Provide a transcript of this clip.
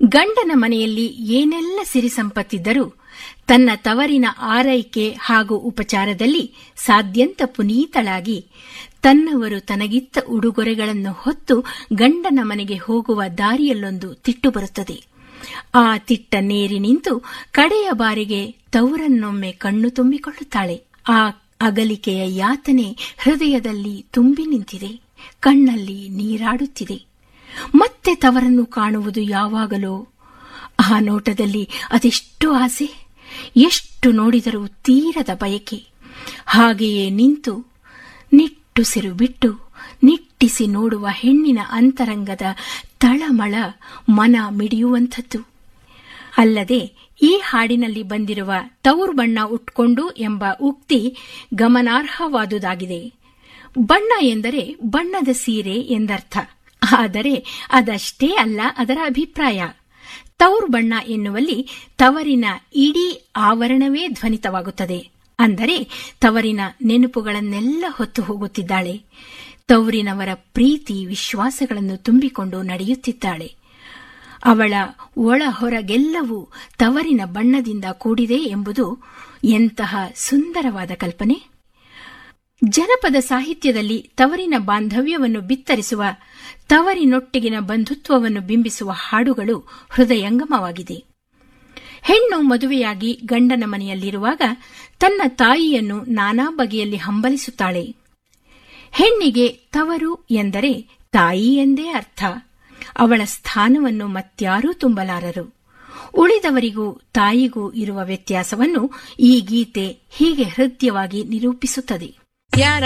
ಗಂಡನ ಮನೆಯಲ್ಲಿ ಏನೆಲ್ಲ ಸಿರಿ ಸಂಪತ್ತಿದ್ದರೂ ತನ್ನ ತವರಿನ ಆರೈಕೆ ಹಾಗೂ ಉಪಚಾರದಲ್ಲಿ ಸಾಧ್ಯಂತ ಪುನೀತಳಾಗಿ ತನ್ನವರು ತನಗಿತ್ತ ಉಡುಗೊರೆಗಳನ್ನು ಹೊತ್ತು ಗಂಡನ ಮನೆಗೆ ಹೋಗುವ ದಾರಿಯಲ್ಲೊಂದು ತಿಟ್ಟು ಬರುತ್ತದೆ ಆ ತಿಟ್ಟ ನೇರಿ ನಿಂತು ಕಡೆಯ ಬಾರಿಗೆ ತವರನ್ನೊಮ್ಮೆ ಕಣ್ಣು ತುಂಬಿಕೊಳ್ಳುತ್ತಾಳೆ ಆ ಅಗಲಿಕೆಯ ಯಾತನೆ ಹೃದಯದಲ್ಲಿ ತುಂಬಿ ನಿಂತಿದೆ ಕಣ್ಣಲ್ಲಿ ನೀರಾಡುತ್ತಿದೆ ಮತ್ತೆ ತವರನ್ನು ಕಾಣುವುದು ಯಾವಾಗಲೋ ಆ ನೋಟದಲ್ಲಿ ಅದೆಷ್ಟು ಆಸೆ ಎಷ್ಟು ನೋಡಿದರೂ ತೀರದ ಬಯಕೆ ಹಾಗೆಯೇ ನಿಂತು ನಿಟ್ಟುಸಿರು ಬಿಟ್ಟು ನಿಟ್ಟಿಸಿ ನೋಡುವ ಹೆಣ್ಣಿನ ಅಂತರಂಗದ ತಳಮಳ ಮನ ಮಿಡಿಯುವಂಥದ್ದು ಅಲ್ಲದೆ ಈ ಹಾಡಿನಲ್ಲಿ ಬಂದಿರುವ ತವರು ಬಣ್ಣ ಉಟ್ಕೊಂಡು ಎಂಬ ಉಕ್ತಿ ಗಮನಾರ್ಹವಾದುದಾಗಿದೆ ಬಣ್ಣ ಎಂದರೆ ಬಣ್ಣದ ಸೀರೆ ಎಂದರ್ಥ ಆದರೆ ಅದಷ್ಟೇ ಅಲ್ಲ ಅದರ ಅಭಿಪ್ರಾಯ ತವರು ಬಣ್ಣ ಎನ್ನುವಲ್ಲಿ ತವರಿನ ಇಡೀ ಆವರಣವೇ ಧ್ವನಿತವಾಗುತ್ತದೆ ಅಂದರೆ ತವರಿನ ನೆನಪುಗಳನ್ನೆಲ್ಲ ಹೊತ್ತು ಹೋಗುತ್ತಿದ್ದಾಳೆ ತವರಿನವರ ಪ್ರೀತಿ ವಿಶ್ವಾಸಗಳನ್ನು ತುಂಬಿಕೊಂಡು ನಡೆಯುತ್ತಿದ್ದಾಳೆ ಅವಳ ಒಳ ಹೊರಗೆಲ್ಲವೂ ತವರಿನ ಬಣ್ಣದಿಂದ ಕೂಡಿದೆ ಎಂಬುದು ಎಂತಹ ಸುಂದರವಾದ ಕಲ್ಪನೆ ಜನಪದ ಸಾಹಿತ್ಯದಲ್ಲಿ ತವರಿನ ಬಾಂಧವ್ಯವನ್ನು ಬಿತ್ತರಿಸುವ ತವರಿನೊಟ್ಟಿಗಿನ ಬಂಧುತ್ವವನ್ನು ಬಿಂಬಿಸುವ ಹಾಡುಗಳು ಹೃದಯಂಗಮವಾಗಿದೆ ಹೆಣ್ಣು ಮದುವೆಯಾಗಿ ಗಂಡನ ಮನೆಯಲ್ಲಿರುವಾಗ ತನ್ನ ತಾಯಿಯನ್ನು ನಾನಾ ಬಗೆಯಲ್ಲಿ ಹಂಬಲಿಸುತ್ತಾಳೆ ಹೆಣ್ಣಿಗೆ ತವರು ಎಂದರೆ ತಾಯಿ ಎಂದೇ ಅರ್ಥ ಅವಳ ಸ್ಥಾನವನ್ನು ಮತ್ಯಾರೂ ತುಂಬಲಾರರು ಉಳಿದವರಿಗೂ ತಾಯಿಗೂ ಇರುವ ವ್ಯತ್ಯಾಸವನ್ನು ಈ ಗೀತೆ ಹೀಗೆ ಹೃದಯವಾಗಿ ನಿರೂಪಿಸುತ್ತದೆ ಯಾರ